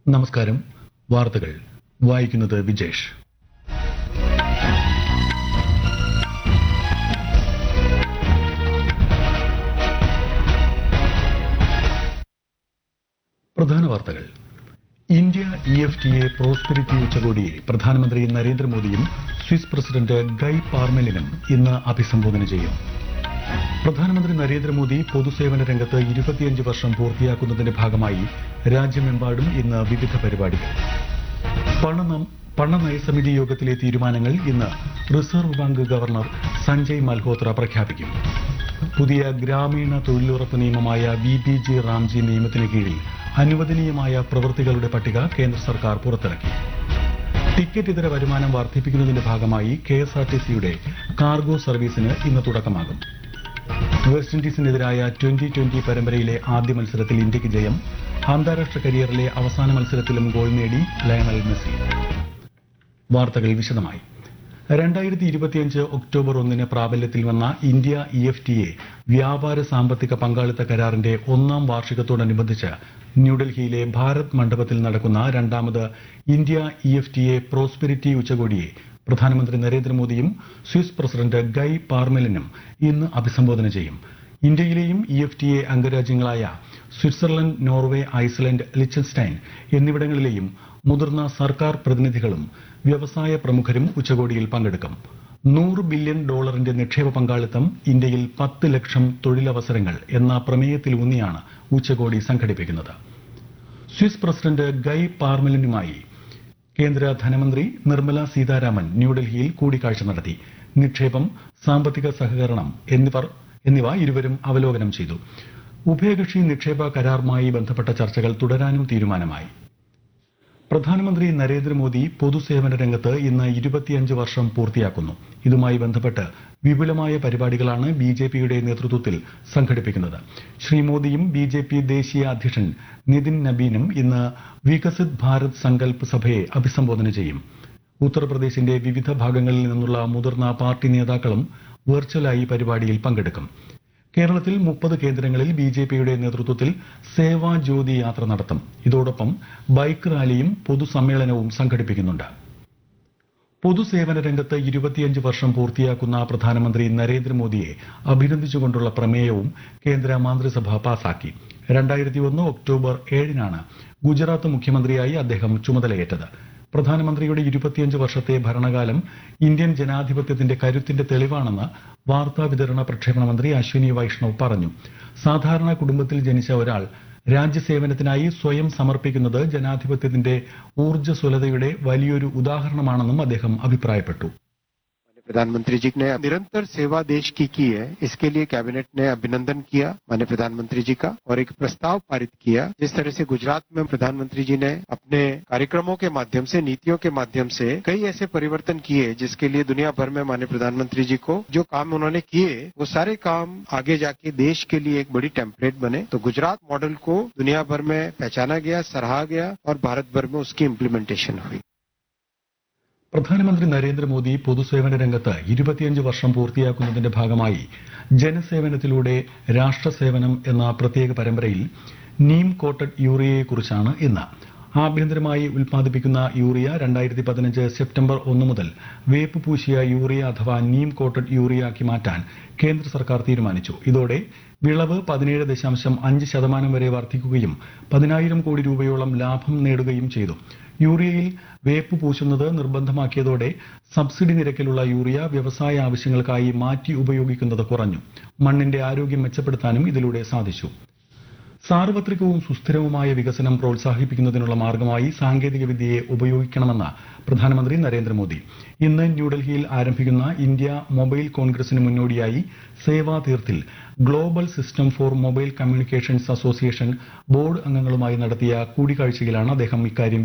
നമസ്കാരം വാർത്തകൾ വായിക്കുന്നത് വിജേഷ് പ്രധാന വാർത്തകൾ India E F T A prosperity ഉച്ചകോടിയെ പ്രധാനമന്ത്രി നരേന്ദ്രമോദിയും സ്വിസ് പ്രസിഡന്റ് ഗൈ പാർമെലിനും ഇന്ന് അഭിസംബോധന ചെയ്യും പ്രധാനമന്ത്രി നരേന്ദ്രമോദി പൊതുസേവന രംഗത്ത് ഇരുപത്തിയഞ്ച് വർഷം പൂർത്തിയാക്കുന്നതിന്റെ ഭാഗമായി രാജ്യമെമ്പാടും ഇന്ന് വിവിധ പരിപാടികൾ പണ പണനയസമിതി യോഗത്തിലെ തീരുമാനങ്ങൾ ഇന്ന് reserve bank governor Sanjay Malhotra പ്രഖ്യാപിക്കും പുതിയ ഗ്രാമീണ തൊഴിലുറപ്പ് നിയമമായ വി ബി ജി റാംജി നിയമത്തിന് കീഴിൽ അനുവദനീയമായ പ്രവൃത്തികളുടെ പട്ടിക കേന്ദ്ര സർക്കാർ പുറത്തിറക്കി ടിക്കറ്റ് ഇതര വരുമാനം വർദ്ധിപ്പിക്കുന്നതിന്റെ ഭാഗമായി കെ എസ് ആർ ടി സിയുടെ കാർഗോ സർവീസിന് ഇന്ന് തുടക്കമാകും വെസ്റ്റ് ഇൻഡീസിനെതിരായ ട്വന്റി ട്വന്റി പരമ്പരയിലെ ആദ്യ മത്സരത്തിൽ ഇന്ത്യക്ക് ജയം അന്താരാഷ്ട്ര കരിയറിലെ അവസാന മത്സരത്തിലും ഗോൾ നേടി ലയണൽ മെസ്സി വാർത്തകൾ വിശദമായി രണ്ടായിരത്തി ഇരുപത്തിയഞ്ച് ഒക്ടോബർ ഒന്നിന് പ്രാബല്യത്തിൽ വന്ന India E F T A വ്യാപാര സാമ്പത്തിക പങ്കാളിത്ത കരാറിന്റെ ഒന്നാം വാർഷികത്തോടനുബന്ധിച്ച് ന്യൂഡൽഹിയിലെ ഭാരത് മണ്ഡപത്തിൽ നടക്കുന്ന രണ്ടാമത് India E F T A prosperity ഉച്ചകോടിയെ പ്രധാനമന്ത്രി നരേന്ദ്രമോദിയും സ്വിസ് പ്രസിഡന്റ് ഗൈ പാർമെലിനും ഇന്ന് അഭിസംബോധന ചെയ്യും ഇന്ത്യയിലെയും ഇ എഫ് ടി എ അംഗരാജ്യങ്ങളായ സ്വിറ്റ്സർലൻഡ് നോർവേ ഐസ്ലൻഡ് ലിച്ചൻസ്റ്റൈൻ എന്നിവിടങ്ങളിലെയും മുതിർന്ന സർക്കാർ പ്രതിനിധികളും വ്യവസായ പ്രമുഖരും ഉച്ചകോടിയിൽ പങ്കെടുക്കും നൂറ് ബില്യൺ ഡോളറിന്റെ നിക്ഷേപ പങ്കാളിത്തം ഇന്ത്യയിൽ പത്ത് ലക്ഷം തൊഴിലവസരങ്ങൾ എന്ന പ്രമേയത്തിലൂന്നിയാണ് ഉച്ചകോടി സംഘടിപ്പിക്കുന്നത് സ്വിസ് പ്രസിഡന്റ് ഗൈ പാർമെലിനുമായി കേന്ദ്ര ധനമന്ത്രി നിർമ്മല സീതാരാമൻ ന്യൂഡൽഹിയിൽ കൂടിക്കാഴ്ച നടത്തി നിക്ഷേപം സാമ്പത്തിക സഹകരണം എന്നിവർ എന്നിവ ഇരുവരും അവലോകനം ചെയ്തു ഉഭയകക്ഷി നിക്ഷേപ കരാറുമായി ബന്ധപ്പെട്ട ചർച്ചകൾ തുടരാനും തീരുമാനമായി പ്രധാനമന്ത്രി നരേന്ദ്രമോദി പൊതുസേവന രംഗത്ത് ഇന്ന് ഇരുപത്തിയഞ്ച് വർഷം പൂർത്തിയാക്കുന്നു ഇതുമായി ബന്ധപ്പെട്ട് വിപുലമായ പരിപാടികളാണ് ബി ജെ പിയുടെ നേതൃത്വത്തിൽ സംഘടിപ്പിക്കുന്നത് ശ്രീ മോദിയും ബി ജെ പി ദേശീയ അധ്യക്ഷൻ നിതിൻ നബീനും ഇന്ന് വികസിത് ഭാരത് സങ്കൽപ് സഭയെ അഭിസംബോധന ചെയ്യും ഉത്തർപ്രദേശിന്റെ വിവിധ ഭാഗങ്ങളിൽ നിന്നുള്ള മുതിർന്ന പാർട്ടി നേതാക്കളും വെർച്വലായി പരിപാടിയിൽ പങ്കെടുക്കും കേരളത്തിൽ മുപ്പത് കേന്ദ്രങ്ങളിൽ ബി ജെ പിയുടെ നേതൃത്വത്തിൽ സേവാ ജ്യോതി യാത്ര നടത്തും ഇതോടൊപ്പം ബൈക്ക് റാലിയും പൊതുസമ്മേളനവും സംഘടിപ്പിക്കുന്നുണ്ട് പൊതുസേവന രംഗത്ത് ഇരുപത്തിയഞ്ച് വർഷം പൂർത്തിയാക്കുന്ന പ്രധാനമന്ത്രി നരേന്ദ്രമോദിയെ അഭിനന്ദിച്ചുകൊണ്ടുള്ള പ്രമേയവും കേന്ദ്ര മന്ത്രിസഭ പാസാക്കി രണ്ടായിരത്തി ഒന്ന് ഒക്ടോബർ ഏഴിനാണ് ഗുജറാത്ത് മുഖ്യമന്ത്രിയായി അദ്ദേഹം ചുമതലയേറ്റത് പ്രധാനമന്ത്രിയുടെ ഇരുപത്തിയഞ്ച് വർഷത്തെ ഭരണകാലം ഇന്ത്യൻ ജനാധിപത്യത്തിന്റെ കരുത്തിന്റെ തെളിവാണെന്ന് വാർത്താ വിതരണ പ്രക്ഷേപണ മന്ത്രി അശ്വിനി വൈഷ്ണവ് പറഞ്ഞു സാധാരണ കുടുംബത്തിൽ ജനിച്ച ഒരാൾ രാജ്യസേവനത്തിനായി സ്വയം സമർപ്പിക്കുന്നത് ജനാധിപത്യത്തിന്റെ ഊർജ്ജസ്വലതയുടെ വലിയൊരു ഉദാഹരണമാണെന്നും അദ്ദേഹം അഭിപ്രായപ്പെട്ടു प्रधानमंत्री जी ने निरंतर सेवा देश की की है इसके लिए कैबिनेट ने अभिनंदन किया माननीय प्रधानमंत्री जी का और एक प्रस्ताव पारित किया जिस तरह से गुजरात में प्रधानमंत्री जी ने अपने कार्यक्रमों के माध्यम से नीतियों के माध्यम से कई ऐसे परिवर्तन किए जिसके लिए दुनिया भर में माननीय प्रधानमंत्री जी को जो काम उन्होंने किए वो सारे काम आगे जाके देश के लिए एक बड़ी टेम्पलेट बने तो गुजरात मॉडल को दुनिया भर में पहचाना गया सराहा गया और भारत भर में उसकी इम्प्लीमेंटेशन हुई പ്രധാനമന്ത്രി നരേന്ദ്രമോദി പൊതുസേവന രംഗത്ത് ഇരുപത്തിയഞ്ച് വർഷം പൂർത്തിയാക്കുന്നതിന്റെ ഭാഗമായി ജനസേവനത്തിലൂടെ രാഷ്ട്രസേവനം എന്ന പ്രത്യേക പരമ്പരയിൽ നീം കോട്ടഡ് യൂറിയയെക്കുറിച്ചാണ് ഇന്ന് ആഭ്യന്തരമായി ഉൽപ്പാദിപ്പിക്കുന്ന യൂറിയ രണ്ടായിരത്തി പതിനഞ്ച് സെപ്റ്റംബർ ഒന്ന് മുതൽ വേപ്പ് പൂശിയ യൂറിയ അഥവാ നീം കോട്ടഡ് യൂറിയാക്കി മാറ്റാൻ കേന്ദ്ര സർക്കാർ തീരുമാനിച്ചു ഇതോടെ വിളവ് പതിനേഴ് ദശാംശം അഞ്ച് ശതമാനം വരെ വർദ്ധിക്കുകയും പതിനായിരം കോടി രൂപയോളം ലാഭം നേടുകയും ചെയ്തു യൂറിയയിൽ വേപ്പ് പൂശുന്നത് നിർബന്ധമാക്കിയതോടെ സബ്സിഡി നിരക്കിലുള്ള യൂറിയ വ്യവസായ ആവശ്യങ്ങൾക്കായി മാറ്റി ഉപയോഗിക്കുന്നത് കുറഞ്ഞു മണ്ണിന്റെ ആരോഗ്യം മെച്ചപ്പെടുത്താനും ഇതിലൂടെ സാധിച്ചു സാർവത്രികവും സുസ്ഥിരവുമായ വികസനം പ്രോത്സാഹിപ്പിക്കുന്നതിനുള്ള മാർഗമായി സാങ്കേതിക വിദ്യയെ ഉപയോഗിക്കണമെന്ന് പ്രധാനമന്ത്രി നരേന്ദ്രമോദി ഇന്ന് ന്യൂഡൽഹിയിൽ ആരംഭിക്കുന്ന ഇന്ത്യ മൊബൈൽ കോൺഗ്രസിന് മുന്നോടിയായി സേവാ തീർത്തിൽ global system for mobile communications association board അംഗങ്ങളുമായി നടത്തിയ കൂടിക്കാഴ്ചയിലാണ് അദ്ദേഹം ഇക്കാര്യം